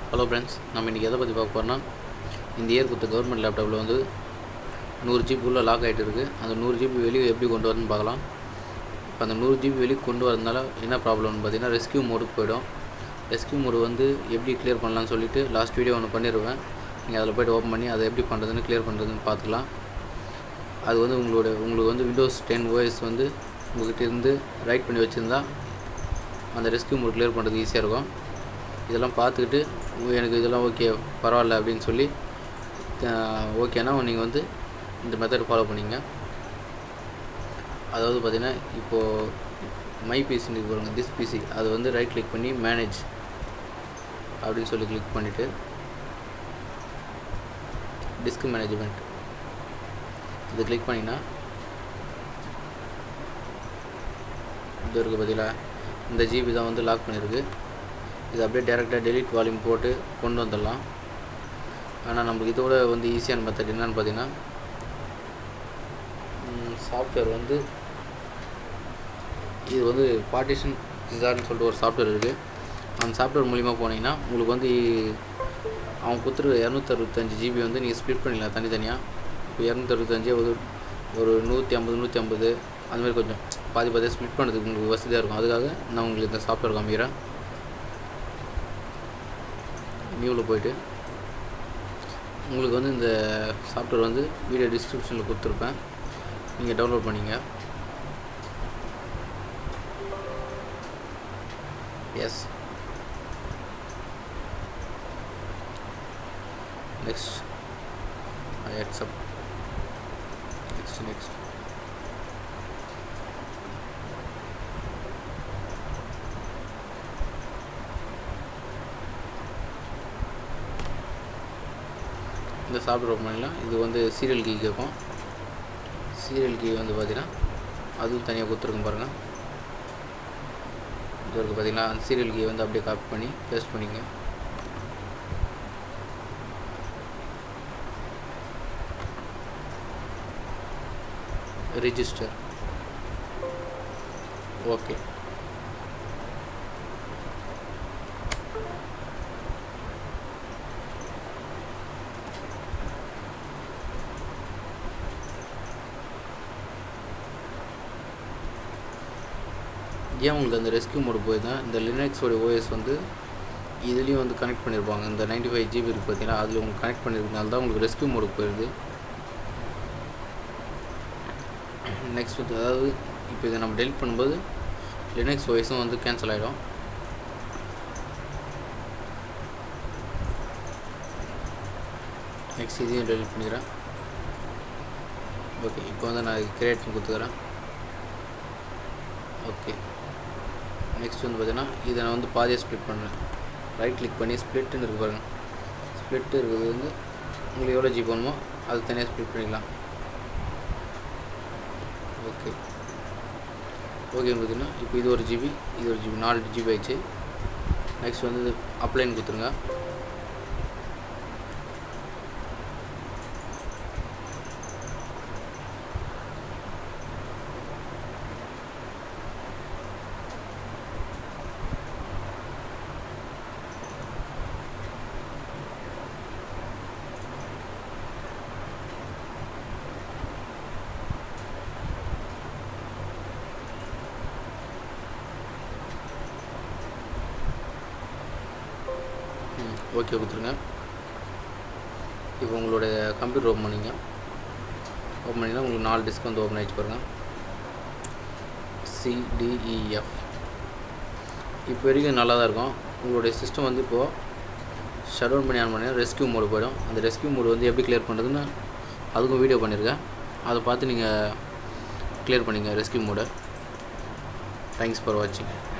hello friends நம்ம இன்றைக்கி எதை பற்றி பார்க்க போகிறோம்னா இந்த இயர் கொடுத்த கவர்மெண்ட் லேப்டாப்பில் வந்து நூறு ஜிபி உள்ள லாக் ஆகிட்டு இருக்குது அந்த நூறு ஜிபி வெளியே எப்படி கொண்டு வரணும்னு பார்க்கலாம் இப்போ அந்த நூறு ஜிபி வெளியே கொண்டு வரதுனால என்ன ப்ராப்ளம்னு பார்த்தீங்கன்னா ரெஸ்கியூ மோடுக்கு போயிடும் ரெஸ்கியூ மோடு வந்து எப்படி கிளியர் பண்ணலாம்னு சொல்லிட்டு லாஸ்ட் வீடியோ ஒன்று பண்ணிடுவேன் நீங்கள் அதில் போய்ட்டு ஓப்பன் பண்ணி அதை எப்படி பண்ணுறதுன்னு கிளியர் பண்ணுறதுன்னு பார்த்துக்கலாம் அது வந்து உங்களோட உங்களுக்கு வந்து விண்டோஸ் டென் ஓஎஸ் வந்து உங்கள்கிட்ட இருந்து ரைட் பண்ணி வச்சுருந்தா அந்த ரெஸ்கியூ மோட் கிளியர் பண்ணுறது ஈஸியாக இருக்கும் இதெல்லாம் பார்த்துக்கிட்டு உ- எனக்கு இதெல்லாம் ஓகே பரவாயில்ல அப்படின்னு சொல்லி ஓகேனா நீங்கள் வந்து இந்த மெத்தட் ஃபாலோ பண்ணிங்க அதாவது பார்த்தீங்கன்னா இப்போது மை பிசின்னு பாருங்க திஸ் பிசி அது வந்து ரைட் கிளிக் பண்ணி மேனேஜ் அப்படின்னு சொல்லி கிளிக் பண்ணிவிட்டு டிஸ்க் மேனேஜ்மெண்ட் இது கிளிக் பண்ணிங்கன்னா இது இருக்குது பார்த்தீங்களா இந்த ஜிபி தான் வந்து லாக் பண்ணியிருக்கு இது அப்படியே டேரெக்டாக டெலிட் வால்யூம் போட்டு கொண்டு வந்துடலாம் ஆனால் நம்மளுக்கு இதோட வந்து ஈஸியான மெத்தட் என்னன்னு பார்த்தீங்கன்னா சாஃப்ட்வேர் வந்து இது வந்து பார்ட்டிஷன் டிசார்னு சொல்லிட்டு ஒரு சாஃப்ட்வேர் இருக்குது அந்த சாஃப்ட்வேர் மூலிமா போனீங்கன்னா உங்களுக்கு வந்து அவன் கொடுத்துரு இரநூத்தறுபத்தஞ்சு ஜிபி வந்து நீங்கள் ஸ்ப்ளிட் பண்ணிடலாம் தனித்தனியாக இப்போ இரநூத்தறுபத்தஞ்சு ஒரு ஒரு நூற்றி ஐம்பது நூற்றி ஐம்பது அந்த மாதிரி கொஞ்சம் பாதி பாதியாக ஸ்ப்ளிட் பண்ணுறதுக்கு உங்களுக்கு வசதியாக இருக்கும் அதுக்காக நான் உங்களுக்கு இந்த சாஃப்ட்வேர் காமிக்கிறேன் நியூவில் போயிட்டு உங்களுக்கு வந்து இந்த சாஃப்ட்வேர் வந்து வீடியோ டிஸ்கிரிப்ஷனில் கொடுத்துருப்பேன் நீங்கள் டவுன்லோட் பண்ணிங்க yes next I accept next next இந்த சாஃப்ட்வேர் ஓப்பன் பண்ணிடலாம் இது வந்து சீரியல் கீ கேட்கும் சீரியல் கீ வந்து பார்த்தீங்கன்னா அதுவும் தனியாக கொடுத்துருக்கும் பாருங்கள் இது இருக்குது பார்த்தீங்களா அந்த சீரியல் கீ வந்து அப்படியே காப்பி பண்ணி பேஸ்ட் பண்ணிங்க ரிஜிஸ்டர் ஓகே ஏன் உங்களுக்கு அந்த ரெஸ்கியூ மோடு போயிருந்தேன் இந்த லினக்ஸோட ஓஎஸ் வந்து இதுலேயும் வந்து கனெக்ட் பண்ணியிருப்பாங்க இந்த 95 ஃபைவ் ஜிபி இருக்குது பார்த்தீங்கன்னா அதில் உங்களுக்கு கனெக்ட் பண்ணியிருக்கனால தான் உங்களுக்கு ரெஸ்கியூ மோடுக்கு போயிடுது நெக்ஸ்ட் வந்து அதாவது இப்போ இதை நம்ம டெலிட் பண்ணும்போது லினக்ஸ் ஓஎஸும் வந்து கேன்சல் ஆகிடும் நெக்ஸ்ட் இதையும் டெலிட் பண்ணிக்கிறேன் ஓகே இப்போ வந்து நான் கிரியேட் பண்ணி கொடுத்துக்கிறேன் ஓகே நெக்ஸ்ட் வந்து பார்த்தீங்கன்னா இதை நான் வந்து பாதியாக ஸ்ப்ளிட் பண்ணுறேன் ரைட் கிளிக் பண்ணி ஸ்ப்ளிட்னு இருக்கு பாருங்க ஸ்ப்ளிட் இருக்கிறது வந்து உங்களுக்கு எவ்வளோ ஜிபி வேணுமோ அது தனியாக ஸ்ப்ளிட் பண்ணிக்கலாம் ஓகே ஓகேன்னு பார்த்தீங்கன்னா இப்போ இது ஒரு ஜிபி இது ஒரு ஜிபி நாலு ஜிபி ஆயிடுச்சு நெக்ஸ்ட் வந்து இது அப்ளைன் கொடுத்துருங்க ம் ஓகே கொடுத்துருங்க இப்போ உங்களுடைய கம்ப்யூட்டர் ஓப்பன் பண்ணிங்க ஓப்பன் பண்ணிங்கன்னா உங்களுக்கு நாலு டிஸ்க் வந்து ஓப்பன் ஆகிடுச்சு பாருங்கள் சிடிஇஎஃப் இப்போ வரைக்கும் நல்லா தான் இருக்கும் உங்களுடைய சிஸ்டம் வந்து இப்போது ஷட் டவுன் பண்ணி ஆன் பண்ணி ரெஸ்கியூ மோடு போயிடும் அந்த ரெஸ்கியூ மோடு வந்து எப்படி கிளியர் பண்ணுறதுன்னு அதுக்கும் வீடியோ பண்ணியிருக்கேன் அதை பார்த்து நீங்கள் கிளியர் பண்ணிங்க ரெஸ்கியூ மோடை தேங்க்ஸ் ஃபார் வாட்சிங்